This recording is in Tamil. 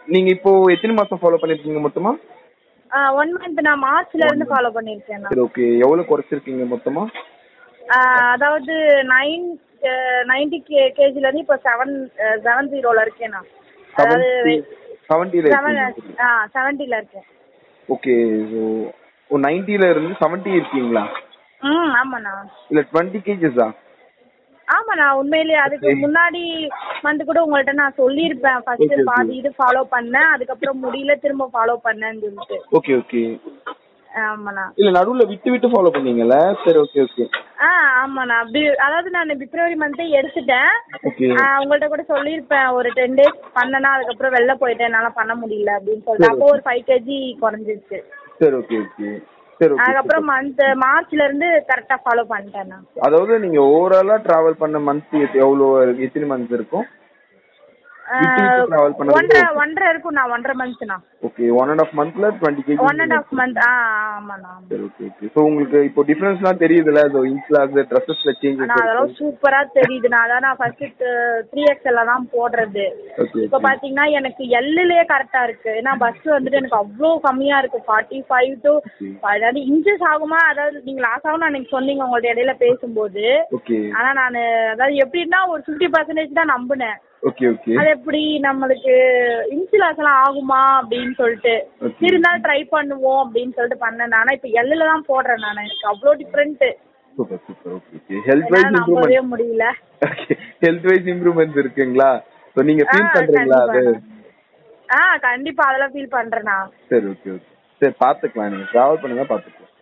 நீங்க இப்போ எத்தனை மாசம் ஃபாலோ பண்ணிருக்கீங்க மொத்தமா ஒன் மந்த் நான் மார்ச்ல இருந்து ஃபாலோ பண்ணிருக்கேன் நான் சரி ஓகே எவ்வளவு குறைச்சிருக்கீங்க மொத்தமா ஆஹ் அதாவது நைன் நைன்டி கே கேஜில இருந்து இப்போ செவன் செவன் ஜீரோல இருக்கேன் நான் அதாவது செவன்டில செவன் இருக்கீங்க ஆ செவன்ட்டில இருக்கேன் ஓகே ஸோ நைன்டில இருந்து செவன்டி இருக்கீங்களா ம் ஆமாண்ணா இல்ல டுவெண்ட்டி கேஜஸா ஆமாண்ணா உண்மையிலேயே அதுக்கு Okay. முன்னாடி மந்த் கூட உங்கள்ட்ட நான் சொல்லியிருப்பேன் Okay, ஃபர்ஸ்ட் okay. பாதி இது ஃபாலோ பண்ணேன் அதுக்கப்புறம் முடியல திரும்ப ஃபாலோ பண்ணேன்னு சொல்லிட்டு ஓகே ஓகே ஆமாண்ணா இல்ல நடுவுல விட்டு விட்டு ஃபாலோ பண்ணீங்கல்ல சரி ஓகே ஓகே ஆ ஆமாண்ணா அப்படி அதாவது நான் பிப்ரவரி மந்த்தே எடுத்துட்டேன் ஓகே ஆ, உங்கள்ட்ட கூட சொல்லியிருப்பேன் ஒரு டென் டேஸ் பண்ணனா அதுக்கப்புறம் வெளில போயிட்டேன் என்னால பண்ண முடியல அப்படின்னு சொல்லிட்டு சரி. அப்போ ஒரு ஃபைவ் கேஜி குறைஞ்சிருச்சு சரி ஓகே ஓகே சரி ஓகே அதுக்கப்புறம் மந்த் மார்ச்ல இருந்து கரெக்டா ஃபாலோ பண்ணிட்டேன் நான் அதாவது நீங்க ஓவராலா டிராவல் பண்ண மந்த் எவ்வளவு எத்தனை மந்த் இருக்கும் ஆ, விட்டு விட்டு travel பண்ணது ஒன்றரை okay. ஒன்றரை இருக்கும் நான் ஒன்றரை மந்த்ண்ணா ஓகே ஒன் அண்ட் ஆஃப் மந்த்ல twenty KG one and half month ஆ ஆமாண்ணா சரி ஓகே ஓகே ஸோ உங்களுக்கு இப்போ டிஃபரன்ஸ்லாம் தெரியுதுல்ல ஸோ இன்ஸ்லாஸ் ட்ரெஸ்ஸஸ்ல சேஞ்சஸ் ஆனா அதெல்லாம் சூப்பரா தெரியுதுண்ணா அதான் நான் ஃபர்ஸ்ட் த்ரீ எக்ஸ்எல்ல தான் போடுறது ஓகே இப்ப பாத்தீங்கன்னா எனக்கு எல்லுலயே கரெக்டா இருக்கு ஏன்னா பஸ் வந்துட்டு எனக்கு அவ்வளோ கம்மியா இருக்கு ஃபார்ட்டி ஃபைவ் டு அதாவது இன்ச்சஸ் ஆகுமா அதாவது நீங்க லாஸ் ஆகும் அன்னைக்கு சொன்னீங்க உங்கள்ட்ட இடையில பேசும்போது ஓகே ஆனா நான் அதாவது எப்படின்னா ஒரு ஃபிஃப்டி பர்சன்டேஜ் தான் நம்பினேன் ஓகே ஓகே அது எப்படி நம்மளுக்கு இன்சுலாஸ் எல்லாம் ஆகுமா அப்படின்னு சொல்லிட்டு Okay. இருந்தாலும் ட்ரை பண்ணுவோம் அப்படின்னு சொல்லிட்டு பண்ணேன் ஆனா இப்ப எல்லுல தான் போடுறேன் நான் எனக்கு அவ்வளோ different super super okay okay health என்னால வைஸ் நம்பவே இம்ப்ரூவ்மெண்ட் முடியல ஓகே ஹெல்த் வைஸ் இம்ப்ரூவ்மெண்ட்ஸ் இருக்குங்களா ஸோ நீங்க ஆ, ஃபீல் பண்றீங்களா அது கண்டிப்பா. ஆ கண்டிப்பா அதெல்லாம் ஃபீல் பண்றேன் நான் சரி ஓகே ஓகே சரி பாத்துக்கலாம் நீங்க டிராவல் பண்ணுங்க பாத்துக்கலாம்